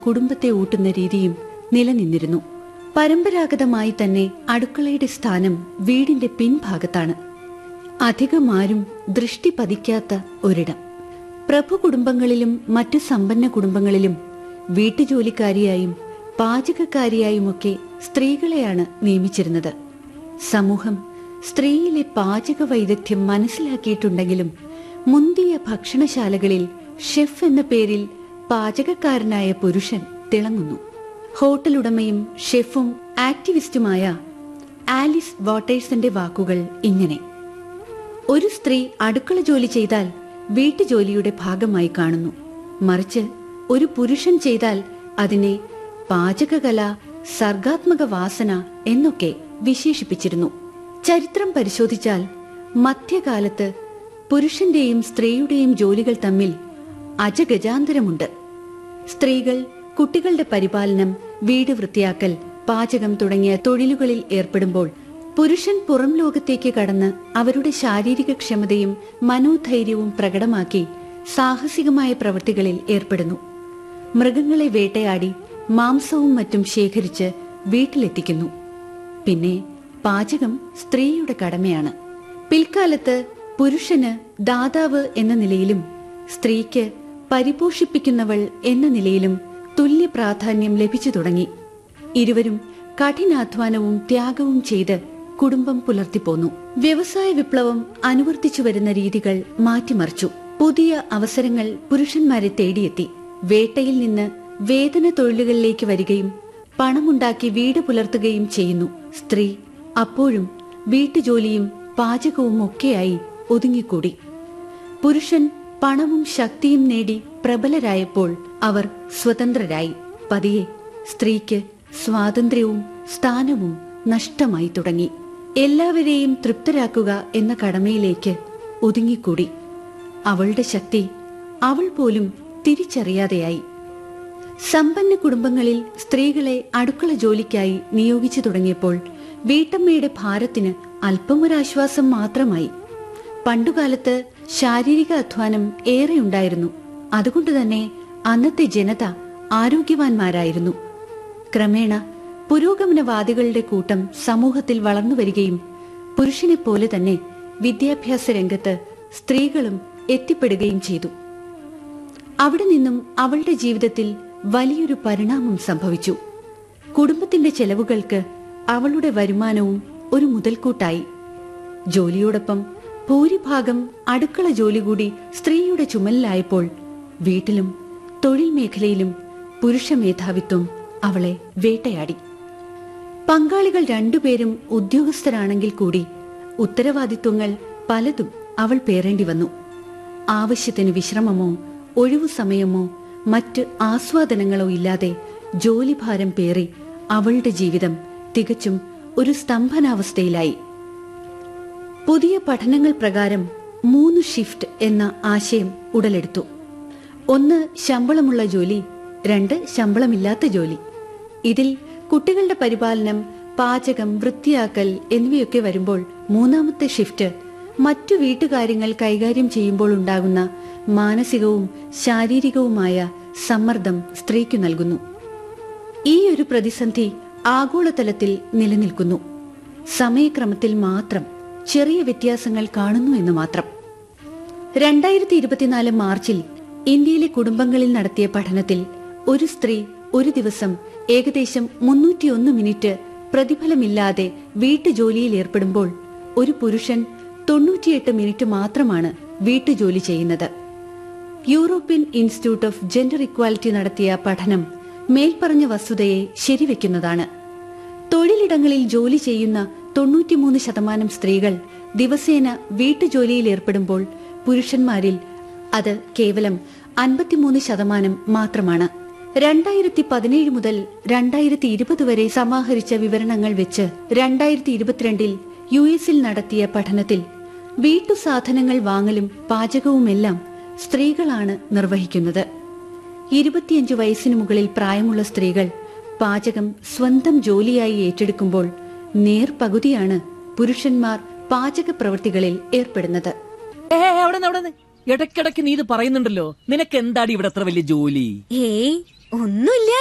കുടുംബത്തെ ഊട്ടുന്ന രീതിയും നിലനിന്നിരുന്നു പരമ്പരാഗതമായി തന്നെ അടുക്കളയുടെ സ്ഥാനം വീടിന്റെ പിൻഭാഗത്താണ് അധികമാരും ദൃഷ്ടി പതിക്കാത്ത ഒരിടം പ്രഭു കുടുംബങ്ങളിലും മറ്റു സമ്പന്ന കുടുംബങ്ങളിലും വീട്ടുജോലിക്കാരിയായും പാചകക്കാരിയായുമൊക്കെ സ്ത്രീകളെയാണ് നിയമിച്ചിരുന്നത് സമൂഹം സ്ത്രീയിലെ പാചക വൈദഗ്ധ്യം മനസ്സിലാക്കിയിട്ടുണ്ടെങ്കിലും മുന്തിയ ഭക്ഷണശാലകളിൽ ഷെഫ് എന്ന പേരിൽ പാചകക്കാരനായ പുരുഷൻ തിളങ്ങുന്നു ഹോട്ടൽ ഉടമയും ഷെഫും ആക്ടിവിസ്റ്റുമായ ആലിസ് വാട്ടേഴ്സിന്റെ വാക്കുകൾ ഇങ്ങനെ ഒരു സ്ത്രീ അടുക്കള ജോലി ചെയ്താൽ വീട്ടുജോലിയുടെ ഭാഗമായി കാണുന്നു മറിച്ച് ഒരു പുരുഷൻ ചെയ്താൽ അതിനെ പാചകകല സർഗാത്മക വാസന എന്നൊക്കെ വിശേഷിപ്പിച്ചിരുന്നു ചരിത്രം പരിശോധിച്ചാൽ മധ്യകാലത്ത് പുരുഷന്റെയും സ്ത്രീയുടെയും ജോലികൾ തമ്മിൽ അജഗജാന്തരമുണ്ട് സ്ത്രീകൾ കുട്ടികളുടെ പരിപാലനം വീട് വൃത്തിയാക്കൽ പാചകം തുടങ്ങിയ തൊഴിലുകളിൽ ഏർപ്പെടുമ്പോൾ പുരുഷൻ പുറം ലോകത്തേക്ക് കടന്ന് അവരുടെ ശാരീരിക ക്ഷമതയും മനോധൈര്യവും പ്രകടമാക്കി സാഹസികമായ പ്രവൃത്തികളിൽ ഏർപ്പെടുന്നു മൃഗങ്ങളെ വേട്ടയാടി മാംസവും മറ്റും ശേഖരിച്ച് വീട്ടിലെത്തിക്കുന്നു പിന്നെ പാചകം സ്ത്രീയുടെ കടമയാണ് പിൽക്കാലത്ത് പുരുഷന് ദാതാവ് എന്ന നിലയിലും സ്ത്രീക്ക് പരിപോഷിപ്പിക്കുന്നവൾ എന്ന നിലയിലും തുല്യ പ്രാധാന്യം ലഭിച്ചു തുടങ്ങി ഇരുവരും കഠിനാധ്വാനവും ത്യാഗവും ചെയ്ത് കുടുംബം പുലർത്തിപ്പോന്നു വ്യവസായ വിപ്ലവം അനുവർത്തിച്ചു വരുന്ന രീതികൾ മാറ്റിമറിച്ചു പുതിയ അവസരങ്ങൾ പുരുഷന്മാരെ തേടിയെത്തി വേട്ടയിൽ നിന്ന് വേതന തൊഴിലുകളിലേക്ക് വരികയും പണമുണ്ടാക്കി വീട് പുലർത്തുകയും ചെയ്യുന്നു സ്ത്രീ അപ്പോഴും വീട്ടുജോലിയും പാചകവും ഒക്കെയായി ഒതുങ്ങിക്കൂടി പുരുഷൻ പണവും ശക്തിയും നേടി പ്രബലരായപ്പോൾ അവർ സ്വതന്ത്രരായി പതിയെ സ്ത്രീക്ക് സ്വാതന്ത്ര്യവും സ്ഥാനവും നഷ്ടമായി തുടങ്ങി എല്ലാവരെയും തൃപ്തരാക്കുക എന്ന കടമയിലേക്ക് ഒതുങ്ങിക്കൂടി അവളുടെ ശക്തി അവൾ പോലും തിരിച്ചറിയാതെയായി സമ്പന്ന കുടുംബങ്ങളിൽ സ്ത്രീകളെ അടുക്കള ജോലിക്കായി നിയോഗിച്ചു തുടങ്ങിയപ്പോൾ വീട്ടമ്മയുടെ ഭാരത്തിന് അല്പമൊരാശ്വാസം മാത്രമായി പണ്ടുകാലത്ത് ശാരീരിക അധ്വാനം ഏറെയുണ്ടായിരുന്നു അതുകൊണ്ട് തന്നെ അന്നത്തെ ജനത ആരോഗ്യവാന്മാരായിരുന്നു ക്രമേണ പുരോഗമനവാദികളുടെ കൂട്ടം സമൂഹത്തിൽ വളർന്നു വരികയും പുരുഷനെ പോലെ തന്നെ വിദ്യാഭ്യാസ രംഗത്ത് സ്ത്രീകളും എത്തിപ്പെടുകയും ചെയ്തു അവിടെ നിന്നും അവളുടെ ജീവിതത്തിൽ വലിയൊരു പരിണാമം സംഭവിച്ചു കുടുംബത്തിന്റെ ചെലവുകൾക്ക് അവളുടെ വരുമാനവും ഒരു മുതൽക്കൂട്ടായി ജോലിയോടൊപ്പം ഭൂരിഭാഗം അടുക്കള ജോലി കൂടി സ്ത്രീയുടെ ചുമലിലായപ്പോൾ വീട്ടിലും തൊഴിൽ മേഖലയിലും പുരുഷ മേധാവിത്വം അവളെ വേട്ടയാടി പങ്കാളികൾ രണ്ടുപേരും ഉദ്യോഗസ്ഥരാണെങ്കിൽ കൂടി ഉത്തരവാദിത്വങ്ങൾ പലതും അവൾ പേറേണ്ടി വന്നു ആവശ്യത്തിന് വിശ്രമമോ ഒഴിവു സമയമോ മറ്റ് ആസ്വാദനങ്ങളോ ഇല്ലാതെ ജോലിഭാരം പേറി അവളുടെ ജീവിതം തികച്ചും ഒരു സ്തംഭനാവസ്ഥയിലായി പുതിയ പഠനങ്ങൾ പ്രകാരം മൂന്ന് ഷിഫ്റ്റ് എന്ന ആശയം ഉടലെടുത്തു ഒന്ന് ശമ്പളമുള്ള ജോലി രണ്ട് ശമ്പളമില്ലാത്ത ജോലി ഇതിൽ കുട്ടികളുടെ പരിപാലനം പാചകം വൃത്തിയാക്കൽ എന്നിവയൊക്കെ വരുമ്പോൾ മൂന്നാമത്തെ ഷിഫ്റ്റ് മറ്റു വീട്ടുകാര്യങ്ങൾ കൈകാര്യം ചെയ്യുമ്പോൾ ഉണ്ടാകുന്ന മാനസികവും ശാരീരികവുമായ സമ്മർദ്ദം സ്ത്രീക്കു നൽകുന്നു ഈ ഒരു പ്രതിസന്ധി ആഗോളതലത്തിൽ നിലനിൽക്കുന്നു സമയക്രമത്തിൽ മാത്രം ചെറിയ വ്യത്യാസങ്ങൾ കാണുന്നു എന്ന് മാത്രം രണ്ടായിരത്തി ഇരുപത്തിനാല് മാർച്ചിൽ ഇന്ത്യയിലെ കുടുംബങ്ങളിൽ നടത്തിയ പഠനത്തിൽ ഒരു സ്ത്രീ ഒരു ദിവസം ഏകദേശം മുന്നൂറ്റിയൊന്ന് മിനിറ്റ് പ്രതിഫലമില്ലാതെ വീട്ടുജോലിയിൽ ഏർപ്പെടുമ്പോൾ ഒരു പുരുഷൻ തൊണ്ണൂറ്റിയെട്ട് മിനിറ്റ് മാത്രമാണ് വീട്ടുജോലി ചെയ്യുന്നത് European institute of gender equality നടത്തിയ പഠനം മേൽപ്പറഞ്ഞ വസ്തുതയെ ശരിവെക്കുന്നതാണ് തൊഴിലിടങ്ങളിൽ ജോലി ചെയ്യുന്ന തൊണ്ണൂറ്റിമൂന്ന് ശതമാനം സ്ത്രീകൾ ദിവസേന വീട്ടുജോലിയിൽ ഏർപ്പെടുമ്പോൾ പുരുഷന്മാരിൽ അത് കേവലം അൻപത്തിമൂന്ന് ശതമാനം മാത്രമാണ് രണ്ടായിരത്തി പതിനേഴ് മുതൽ രണ്ടായിരത്തി ഇരുപത് വരെ സമാഹരിച്ച വിവരണങ്ങൾ വെച്ച് രണ്ടായിരത്തി ഇരുപത്തിരണ്ടിൽ യു എസിൽ നടത്തിയ പഠനത്തിൽ വീട്ടുസാധനങ്ങൾ വാങ്ങലും പാചകവുമെല്ലാം സ്ത്രീകളാണ് നിർവഹിക്കുന്നത് ഇരുപത്തിയഞ്ച് വയസ്സിന് മുകളിൽ പ്രായമുള്ള സ്ത്രീകൾ പാചകം സ്വന്തം ജോലിയായി ഏറ്റെടുക്കുമ്പോൾ നേർപകുതിയാണ് പുരുഷന്മാർ പാചക പ്രവൃത്തികളിൽ ഏർപ്പെടുന്നത് ഏ അവിടെ അവിടെ ഇടയ്ക്കിടയ്ക്ക് നീ ഇത് പറയുന്നുണ്ടല്ലോ നിനക്ക് എന്താടി ഇവിടെ അത്ര വലിയ ജോലി ഏയ് ഒന്നുമില്ല